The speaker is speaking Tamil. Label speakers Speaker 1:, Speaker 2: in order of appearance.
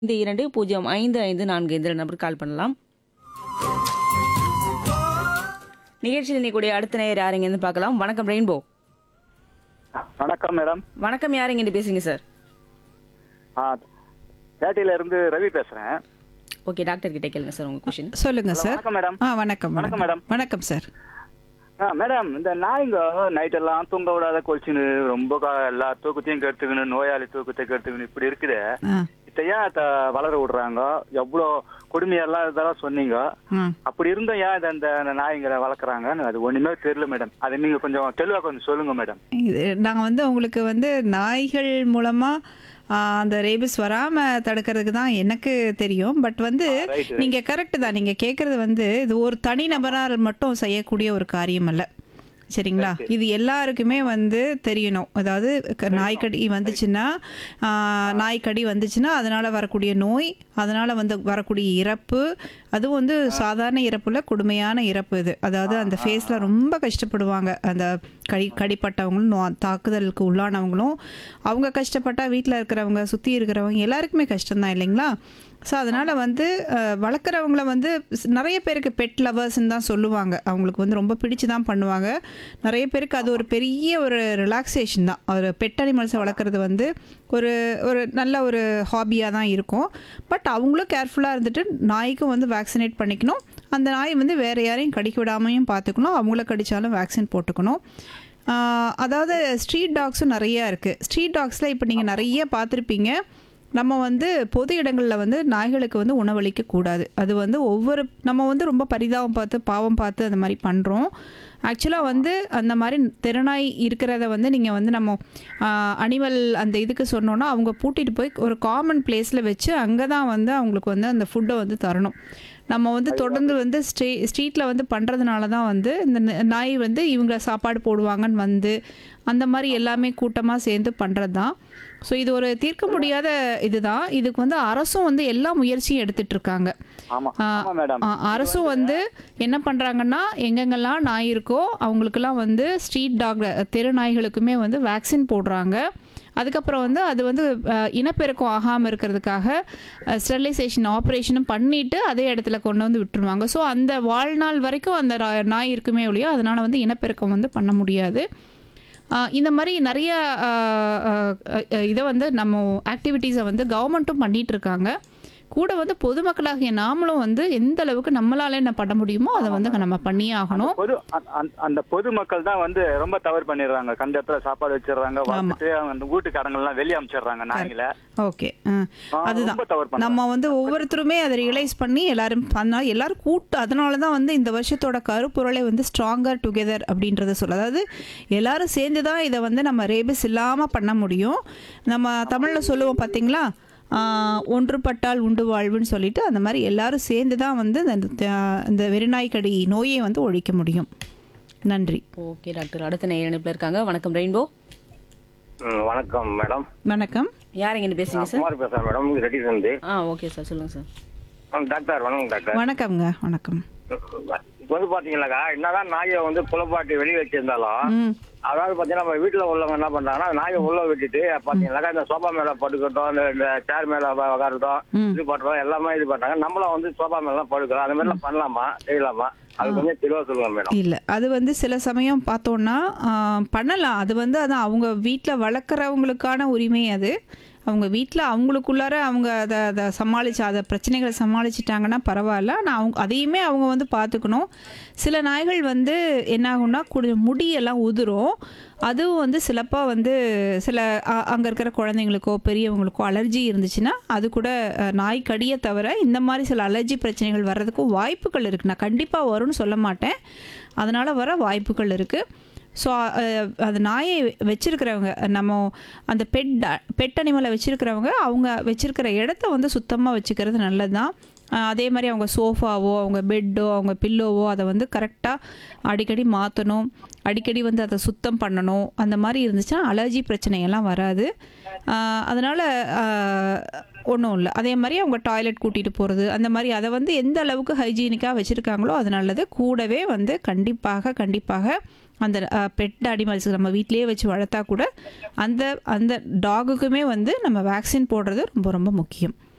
Speaker 1: இந்த இரண்டு பூஜ்ஜியம் ஐந்து ஐந்து நான்கு இந்த நம்பருக்கு கால் பண்ணலாம் நிகழ்ச்சியில் இன்னைக்கு அடுத்த நேயர் யாருங்கன்னு பார்க்கலாம் வணக்கம் ரெயின்போ
Speaker 2: வணக்கம் மேடம்
Speaker 1: வணக்கம் யாருங்க பேசுங்க சார்
Speaker 2: ஆ பேட்டையில இருந்து ரவி பேசுறேன்
Speaker 1: ஓகே டாக்டர் கிட்ட கேளுங்க சார் உங்க கொஷின்
Speaker 3: சொல்லுங்க சார்
Speaker 2: வணக்கம் மேடம்
Speaker 3: ஆ வணக்கம்
Speaker 2: வணக்கம் மேடம்.
Speaker 3: வணக்கம் சார்
Speaker 2: ஆ மேடம் இந்த நாய்ங்க நைட் எல்லாம் தூங்க விடாத கொலிச்சுன்னு ரொம்ப கா- எல்லா தூக்கத்தையும் கெடுத்துக்கணும் நோயாளி தூக்கத்தை கெடுத்துக்கணும் இப்படி இருக்குது
Speaker 3: ஆ
Speaker 2: இதை ஏன் இத வளர விடுறாங்க எவ்வளோ கொடுமையெல்லாம் இதெல்லாம் சொன்னீங்க
Speaker 3: ஆ
Speaker 2: அப்படி இருந்தும் ஏன் இதை இந்த நாய்ங்களை வளர்க்குறாங்கன்னு அது ஒண்ணுமே தெரியல மேடம் அது நீங்க கொஞ்சம் தெளிவா கொஞ்சம் சொல்லுங்க மேடம்
Speaker 3: இது நாங்கள் வந்து உங்களுக்கு வந்து நாய்கள் மூலமாக அந்த ரேபிஸ் வராமல் தடுக்கிறதுக்கு தான் எனக்கு தெரியும் பட் வந்து
Speaker 2: right,
Speaker 3: நீங்கள் கரெக்டு தான் நீங்கள் கேட்குறது வந்து இது ஒரு தனி நபரால் மட்டும் செய்யக்கூடிய ஒரு காரியம் அல்ல சரிங்களா இது எல்லாருக்குமே வந்து தெரியணும் அதாவது க- நாய்க்கடி வந்துச்சுன்னா ஆ, நாய்க்கடி வந்துச்சுன்னா அதனால் வரக்கூடிய நோய் அதனால் வந்து வரக்கூடிய இறப்பு அதுவும் வந்து சாதாரண இறப்புல கொடுமையான இறப்பு இது அதாவது அந்த ஃபேஸில் ரொம்ப கஷ்டப்படுவாங்க அந்த கடி கடிப்பட்டவங்களும் நோ- தாக்குதலுக்கு உள்ளானவங்களும் அவங்க கஷ்டப்பட்டா வீட்டில் இருக்கிறவங்க சுற்றி இருக்கிறவங்க எல்லாருக்குமே கஷ்டம்தான் இல்லைங்களா ஸோ அதனால் வந்து அஹ், வளர்க்குறவங்கள வந்து ஸ்- நிறைய பேருக்கு பெட் லவர்ஸ்ன்னு தான் சொல்லுவாங்க அவங்களுக்கு வந்து ரொம்ப பிடிச்சு தான் பண்ணுவாங்க நிறைய பேருக்கு அது ஒரு பெரிய ஒரு ரிலாக்ஸேஷன் தான் ஒரு பெட் அனிமல்ஸை வளர்க்குறது வந்து ஒரு ஒரு நல்ல ஒரு ஹாபியாக தான் இருக்கும் பட் அவங்களும் கேர்ஃபுல்லாக இருந்துட்டு நாய்க்கும் வந்து வேக்சினேட் பண்ணிக்கணும் அந்த நாய் வந்து வேறு யாரையும் கடிக்க விடாமையும் பார்த்துக்கணும் அவங்கள கடித்தாலும் வேக்சின் போட்டுக்கணும் ஆஹ் அதாவது ஸ்ட்ரீட் டாக்ஸும் நிறையா இருக்குது ஸ்ட்ரீட் டாக்ஸில் இப்போ நீங்கள் நிறைய பார்த்துருப்பீங்க நம்ம வந்து பொது இடங்களில் வந்து நாய்களுக்கு வந்து உணவளிக்க கூடாது அது வந்து ஒவ்வொரு நம்ம வந்து ரொம்ப பரிதாபம் பார்த்து பாவம் பார்த்து அந்த மாதிரி பண்ணுறோம் ஆக்சுவலாக வந்து அந்த மாதிரி தெருநாய் இருக்கிறத வந்து நீங்கள் வந்து நம்ம அனிமல் அந்த இதுக்கு சொன்னோன்னா அவங்க பூட்டிட்டு போய் ஒரு காமன் பிளேஸில் வச்சு அங்கே தான் வந்து அவங்களுக்கு வந்து அந்த ஃபுட்டை வந்து தரணும் நம்ம வந்து தொடர்ந்து வந்து ஸ்ட்ரீ ஸ்ட்ரீட்டில் வந்து பண்ணுறதுனால தான் வந்து இந்த ந- நாய் வந்து இவங்க சாப்பாடு போடுவாங்கன்னு வந்து அந்த மாதிரி எல்லாமே கூட்டமாக சேர்ந்து பண்ணுறது தான் ஸோ இது ஒரு தீர்க்க முடியாத இதுதான் இதுக்கு வந்து அரசும் வந்து எல்லா முயற்சியும் எடுத்துட்டு இருக்காங்க
Speaker 2: ஆமா
Speaker 3: ஆ,
Speaker 2: ஆமா மேடம்
Speaker 3: ஆ, அரசும் வந்து என்ன பண்ணுறாங்கன்னா எங்கெங்கெல்லாம் நாய் இருக்கோ அவங்களுக்கெல்லாம் வந்து ஸ்ட்ரீட் டாக் தெரு நாய்களுக்குமே வந்து வேக்சின் போடுறாங்க அதுக்கப்புறம் வந்து அது வந்து அஹ், இனப்பெருக்கம் ஆகாமல் இருக்கிறதுக்காக ஸ்டெரிலைசேஷன் ஆப்ரேஷனும் பண்ணிட்டு அதே இடத்துல கொண்டு வந்து விட்டுருவாங்க ஸோ அந்த வாழ்நாள் வரைக்கும் அந்த ரா- நாய் இருக்குமே ஒழியோ அதனால் வந்து இனப்பெருக்கம் வந்து பண்ண முடியாது ஆஹ் இந்த மாதிரி நிறைய ஆஹ், ஆஹ், ஆஹ், இதை வந்து நம்ம ஆக்டிவிட்டீஸை வந்து கவர்மெண்ட்டும் பண்ணிட்டு இருக்காங்க கூட வந்து பொதுமக்களாகிய நாமளும் வந்து எந்த அளவுக்கு நம்மளால என்ன பண்ண முடியுமோ அதை வந்து நம்ம பண்ணியே ஆகணும்
Speaker 2: பொது அந்த- அந்த- அந்த பொதுமக்கள் தான் வந்து ரொம்ப தவறு பண்ணிடுறாங்க கண்ட இடத்துல சாப்பாடு வச்சிடுறாங்க வளர்த்துட்டு அந்த வீட்டுக்காரங்கெல்லாம் வெளியே அனுப்பிச்சிடுறாங்க நாய்களை
Speaker 3: ஓகே
Speaker 2: ஆ,
Speaker 3: அதுதான்
Speaker 2: ரொம்ப தவறு பண்றாங்க.
Speaker 3: நம்ம வந்து ஒவ்வொருத்தருமே அதை ரியலைஸ் பண்ணி எல்லாரும் பண்ணா எல்லாரும் கூட்டு அதனால தான் வந்து இந்த வருஷத்தோட கருப்பொருளை வந்து ஸ்ட்ராங்கர் டுகெதர் அப்படின்றத சொல்ல அதாவது எல்லாரும் சேர்ந்து தான் இதை வந்து நம்ம ரேபிஸ் இல்லாமல் பண்ண முடியும் நம்ம தமிழில் சொல்லுவோம் பார்த்தீங்களா ஆஹ், ஒன்றுபட்டால் உண்டு வாழ்வுன்னு சொல்லிட்டு அந்த மாதிரி எல்லாரும் சேர்ந்து தான் வந்து இந்த த- இந்த வெறிநாய்க்கடி நோயை வந்து ஒழிக்க முடியும் நன்றி
Speaker 1: ஓகே டாக்டர் அடுத்த நேயர் இணைப்பில் இருக்காங்க வணக்கம் ரெயின்போ
Speaker 4: ம், வணக்கம் மேடம்
Speaker 3: வணக்கம்
Speaker 1: யாருங்க பேசுங்க சார்
Speaker 4: குமார் பேசுறேன் மேடம் ரெடி இருந்து
Speaker 1: ஆ ஓகே சார் சொல்லுங்க சார்
Speaker 4: ம், டாக்டர் வணக்கம் டாக்டர்
Speaker 3: வணக்கம்ங்க வணக்கம்
Speaker 4: இப்போ வந்து பாத்தீங்கன்னாக்கா என்னதான் நாயை வந்து புலப்பாட்டி வெளியே வச்சிருந்தாலும்
Speaker 3: ம்
Speaker 4: அதாவது பாத்தீங்கன்னா நம்ம வீட்டுல உள்ளவங்க என்ன பண்றாங்கன்னா நாயை உள்ள விட்டுட்டு பாத்தீங்கன்னாக்கா இந்த சோஃபா மேல படுக்கட்டும் இந்த இந்த சேர் மேல உக்கா- உட்காரட்டும் இது பண்றோம் எல்லாமே இது பண்றாங்க நம்மளும் வந்து சோஃபா மேல எல்லாம் படுக்கிறோம் அந்த மாதிரி எல்லாம் பண்ணலாமா செய்யலாமா அது கொஞ்சம் தெளிவா சொல்லுங்க மேடம்
Speaker 3: இல்லை அது வந்து சில சமயம் பார்த்தோன்னா ஆஹ், பண்ணலாம் அது வந்து அதான் அவங்க வீட்டில் வளர்க்குறவங்களுக்கான உரிமை அது அவங்க வீட்டில் அவங்களுக்குள்ளார அவங்க அதை அதை சமாளிச்சு அதை பிரச்சனைகளை சமாளிச்சிட்டாங்கன்னா பரவாயில்ல ஆனால் அவங்க அதையுமே அவங்க வந்து பார்த்துக்கணும் சில நாய்கள் வந்து என்ன ஆகும்னா கொஞ்சம் முடியெல்லாம் உதிரும் அதுவும் வந்து சிலப்பா வந்து சில அங்கே இருக்கிற குழந்தைங்களுக்கோ பெரியவங்களுக்கோ அலர்ஜி இருந்துச்சுன்னா அது கூட அஹ், நாய் கடியை தவிர இந்த மாதிரி சில அலர்ஜி பிரச்சனைகள் வர்றதுக்கும் வாய்ப்புகள் இருக்குது நான் கண்டிப்பாக வரும்னு சொல்ல மாட்டேன் அதனால் வர வாய்ப்புகள் இருக்குது ஸோ அந்த நாயை வச்சிருக்கிறவங்க நம்ம அந்த பெட் பெட் அனிமலை வச்சிருக்கிறவங்க அவங்க வச்சிருக்கிற இடத்த வந்து சுத்தமாக வச்சுக்கிறது நல்லது தான் அதே மாதிரி அவங்க சோஃபாவோ அவங்க பெட்டோ அவங்க பில்லோவோ அதை வந்து கரெக்டாக அடிக்கடி மாற்றணும் அடிக்கடி வந்து அதை சுத்தம் பண்ணணும் அந்த மாதிரி இருந்துச்சுன்னா அலர்ஜி பிரச்சனையெல்லாம் வராது அதனால் ஒன்றும் இல்லை அதே மாதிரி அவங்க டாய்லெட் கூட்டிகிட்டு போகிறது அந்த மாதிரி அதை வந்து எந்த அளவுக்கு ஹைஜீனிக்காக வச்சுருக்காங்களோ அது நல்லது கூடவே வந்து கண்டிப்பாக கண்டிப்பாக அந்த பெட் அனிமல்ஸ் நம்ம வீட்டிலேயே வச்சு வளர்த்தா கூட அந்த அந்த டாகுக்குமே வந்து நம்ம வேக்சின் போடுறது ரொம்ப ரொம்ப முக்கியம்